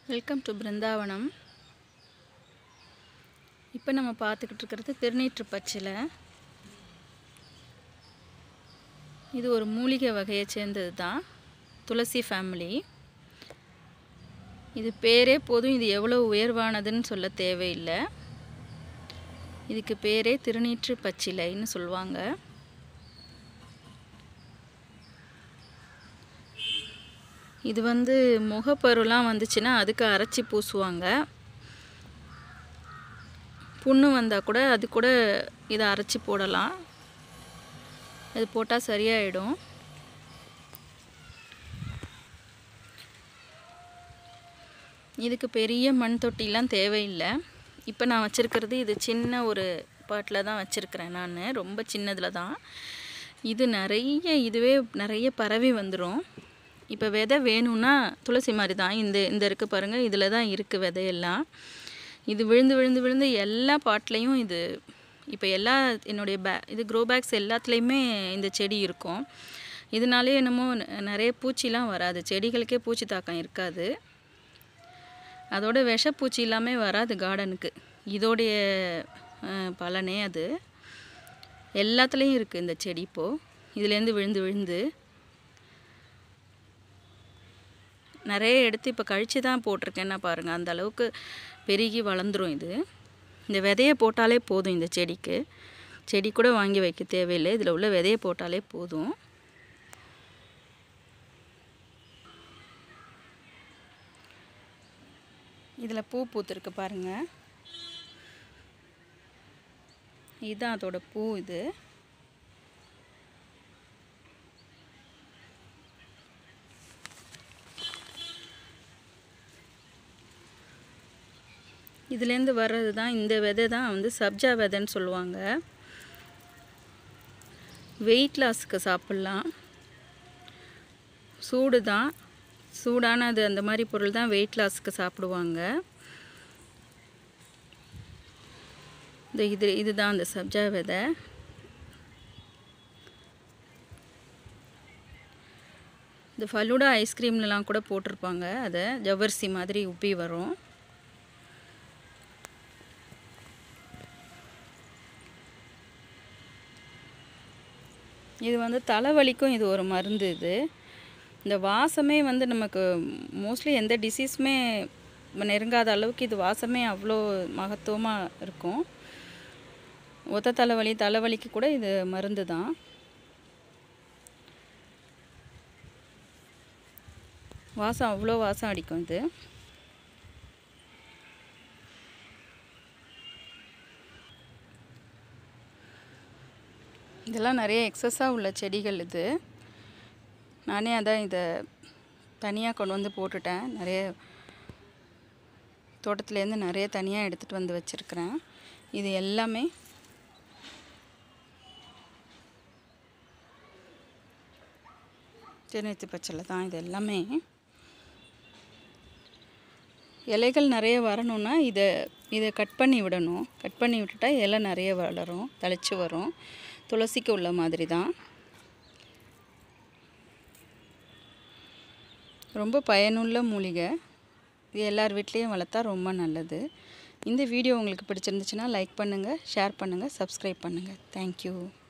welcome to Brindavanam இப்போ நம்ம பார்த்துக்கிட்டு இருக்கிறது திருநீற்று பச்சிலை இது ஒரு மூலிகை வகையை சேர்ந்தது தான் துளசி ஃபேமிலி இது பேரே போதும் இது எவ்வளோ உயர்வானதுன்னு சொல்ல தேவையில்லை இதுக்கு பேரே திருநீற்று பச்சிலைன்னு சொல்லுவாங்க இது வந்து முகப்பருலாம் வந்துச்சுன்னா அதுக்கு அரைச்சி பூசுவாங்க புண்ணு வந்தால் கூட அது கூட இதை அரைச்சி போடலாம் அது போட்டால் சரியாயிடும் இதுக்கு பெரிய மண் தொட்டிலாம் தேவையில்லை இப்போ நான் வச்சுருக்கிறது இது சின்ன ஒரு பாட்டில் தான் வச்சுருக்கிறேன் நான் ரொம்ப சின்னதில் தான் இது நிறைய இதுவே நிறைய பரவி வந்துடும் இப்போ விதை வேணும்னா துளசி மாதிரி தான் இந்த இந்த இருக்குது பாருங்கள் இதில் தான் இருக்குது விதையெல்லாம் இது விழுந்து விழுந்து விழுந்து எல்லா பாட்லேயும் இது இப்போ எல்லா என்னுடைய பே இது க்ரோ பேக்ஸ் எல்லாத்துலேயுமே இந்த செடி இருக்கும் இதனாலே என்னமோ ந- நிறைய பூச்சிலாம் வராது செடிகளுக்கே பூச்சி தாக்கம் இருக்காது அதோட விஷப்பூச்சி எல்லாமே வராது கார்டனுக்கு இதோடைய அஹ், பலனே அது எல்லாத்துலேயும் இருக்குது இந்த செடி இப்போது இதுலேருந்து விழுந்து விழுந்து நிறைய எடுத்து இப்போ கழித்து தான் போட்டிருக்கேன்னா பாருங்கள் அந்த அளவுக்கு பெருகி வளர்ந்துரும் இது இந்த விதையை போட்டாலே போதும் இந்த செடிக்கு செடி கூட வாங்கி வைக்க தேவையில்லை இதில் உள்ள விதையை போட்டாலே போதும் இதில் பூ பூத்துருக்கு பாருங்க இதுதான் அதோட பூ இது இதுலேருந்து வர்றது தான் இந்த விதை தான் வந்து சப்ஜா விதைன்னு சொல்லுவாங்க வெயிட் லாஸ்க்கு சாப்பிட்லாம் சூடு தான் சூடானது அந்த மாதிரி பொருள் தான் வெயிட் லாஸ்க்கு சாப்பிடுவாங்க இந்த இது இதுதான் அந்த சப்ஜா விதை இந்த ஃபலூடா ஐஸ்கிரீம்லலாம் கூட போட்டிருப்பாங்க அதை ஜவ்வரிசி மாதிரி உப்பி வரும் இது வந்து தலைவலிக்கும் இது ஒரு மருந்து இது இந்த வாசமே வந்து நமக்கு மோஸ்ட்லி எந்த டிசீஸுமே நெருங்காத அளவுக்கு இது வாசமே அவ்வளோ மகத்துவமாக இருக்கும் ஒத்த தலைவலி தலைவலிக்கு கூட இது மருந்து தான் வாசம் அவ்வளோ வாசம் அடிக்கும் இது இதெல்லாம் நிறைய எக்ஸஸாக உள்ள செடிகள் இது நானே அதான் இதை தனியாக கொண்டு வந்து போட்டுட்டேன் நிறைய தோட்டத்துலேருந்து நிறைய தனியாக எடுத்துகிட்டு வந்து வச்சுருக்கிறேன் இது எல்லாமே திருநெத்தி பச்சைல தான் இது எல்லாமே இலைகள் நிறைய வரணும்னா இதை இதை கட் பண்ணி விடணும் கட் பண்ணி விட்டுட்டா இலை நிறைய வளரும் தழைச்சி வரும் துளசிக்கு உள்ள மாதிரி தான் ரொம்ப பயனுள்ள மூலிகை இது எல்லார் வீட்லேயும் வளர்த்தா ரொம்ப நல்லது இந்த வீடியோ உங்களுக்கு பிடிச்சிருந்துச்சுன்னா லைக் பண்ணுங்கள் ஷேர் பண்ணுங்கள் சப்ஸ்கிரைப் பண்ணுங்கள் தேங்க்யூ